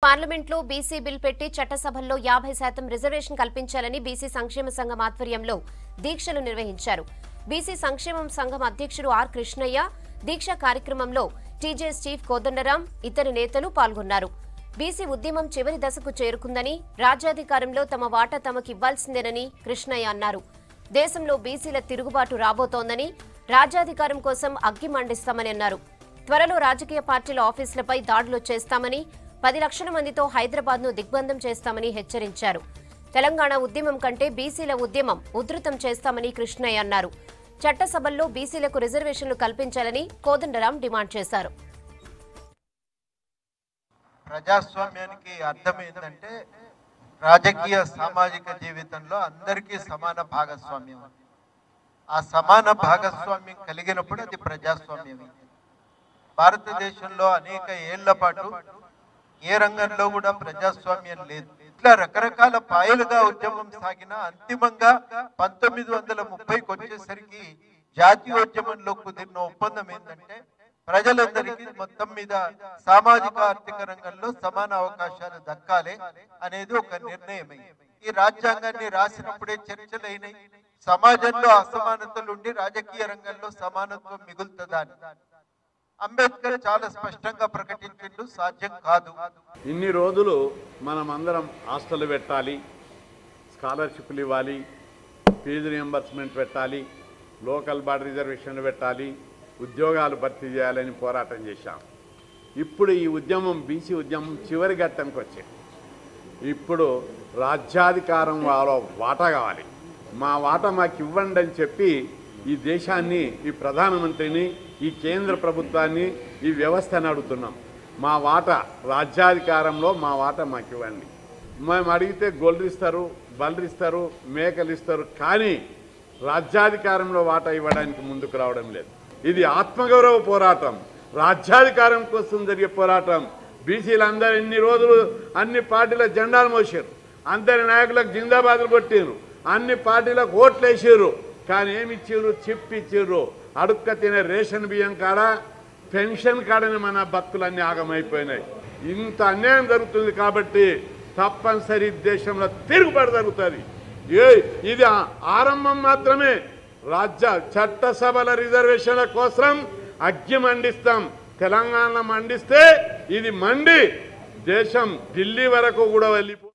పార్లమెంట్లో BC bill పెట్టి చట్టసభల్లో యాభై శాతం రిజర్వేషన్ కల్పించాలని బీసీ సంక్షేమ సంఘం ఆధ్వర్యంలో దీక్షలు నిర్వహించారు బీసీ సంక్షేమం సంఘం అధ్యక్షుడు ఆర్ కృష్ణయ్య దీక్ష కార్యక్రమంలో టీజేఎస్ చీఫ్ కోదండరాం ఇతర నేతలు పాల్గొన్నారు బీసీ ఉద్యమం చివరి దశకు చేరుకుందని రాజ్యాధికారంలో తమ వాటా తమకు ఇవ్వాల్సిందేనని కృష్ణయ్య అన్నారు దేశంలో బీసీల తిరుగుబాటు రాబోతోందని రాజ్యాధికారం కోసం అగ్గి మండిస్తామని అన్నారు త్వరలో రాజకీయ పార్టీల ఆఫీసులపై దాడులు చేస్తామని పది లక్షల మందితో హైదరాబాద్ ను దిగ్బంధం చేస్తామని హెచ్చరించారు తెలంగాణ ఉద్యమం కంటే బీసీల ఉద్యమం ఉధృతం చేస్తామని కృష్ణయ్య అన్నారు చట్టసభల్లో బీసీలకు రిజర్వేషన్లు కల్పించాలని కోదండరాం డిమాండ్ చేశారు ప్రజాస్వామ్యానికి అర్థం ఏంటంటే రాజకీయ సామాజిక జీవితంలో అందరికీ సమాన భాగస్వామ్యం ఆ సమాన భాగస్వామ్యం కలిగినప్పుడు అది ప్రజాస్వామ్యం భారతదేశంలో అనేక ఏళ్ల పాటు ఏ రంగంలో కూడా ప్రజాస్వామ్యం లేదు ఇట్లా రకరకాల పాయలుగా ఉద్యమం సాగిన అంతిమంగా పంతొమ్మిది వందల ముప్పైకి వచ్చేసరికి జాతీయోద్యమంలో కుదిరిన ఒప్పందం ఏంటంటే ప్రజలందరికీ మొత్తం మీద సామాజిక ఆర్థిక రంగంలో సమాన అవకాశాలు దక్కాలి అనేది ఒక నిర్ణయం ఈ రాజ్యాంగాన్ని రాసినప్పుడే చర్చలైనాయి సమాజంలో అసమానతలు ఉండి రాజకీయ రంగంలో సమానత్వం మిగులుతుందా అని అంబేద్కర్ చాలా స్పష్టంగా ప్రకటించిండు సాధ్యం కాదు ఇన్ని రోజులు మనం అందరం హాస్టల్ పెట్టాలి స్కాలర్షిప్లు ఇవ్వాలి ఫీజు రియంబర్స్మెంట్ పెట్టాలి లోకల్ బాడీ రిజర్వేషన్లు పెట్టాలి ఉద్యోగాలు భర్తీ చేయాలని పోరాటం చేశాం ఇప్పుడు ఈ ఉద్యమం బీసీ ఉద్యమం చివరి ఘట్టానికి వచ్చింది ఇప్పుడు రాజ్యాధికారం వాళ్ళ వాటా కావాలి మా వాటా మాకు ఇవ్వండి అని చెప్పి ఈ దేశాన్ని ఈ ప్రధానమంత్రిని ఈ కేంద్ర ప్రభుత్వాన్ని ఈ వ్యవస్థని అడుగుతున్నాం మా వాటా రాజ్యాధికారంలో మా వాటా మాకు ఇవ్వండి మేము అడిగితే గొల్లు ఇస్తారు బల్లు ఇస్తారు మేకలు ఇస్తారు కానీ రాజ్యాధికారంలో వాటా ఇవ్వడానికి ముందుకు రావడం లేదు ఇది ఆత్మగౌరవ పోరాటం రాజ్యాధికారం కోసం జరిగే పోరాటం బీసీలందరూ ఇన్ని రోజులు అన్ని పార్టీల జెండాలు మోసారు అందరి నాయకులకు జిందాబాదులు కొట్టారు అన్ని పార్టీలకు ఓట్లు వేసారు కానీ ఏమి ఇచ్చారు చిప్ ఇచ్చారు అడుక్క తినే రేషన్ బియ్యం కాడ పెన్షన్ కాడని మన భక్తులన్నీ ఆగమైపోయినాయి ఇంత అన్యాయం జరుగుతుంది కాబట్టి తప్పనిసరి దేశంలో తిరుగుబాటు జరుగుతుంది ఏ ఇది ఆ- ఆరంభం మాత్రమే రాజ్య చట్టసభల రిజర్వేషన్ల కోసం అగ్గి మండిస్తాం తెలంగాణ మండిస్తే ఇది మండి దేశం ఢిల్లీ వరకు కూడా వెళ్ళిపో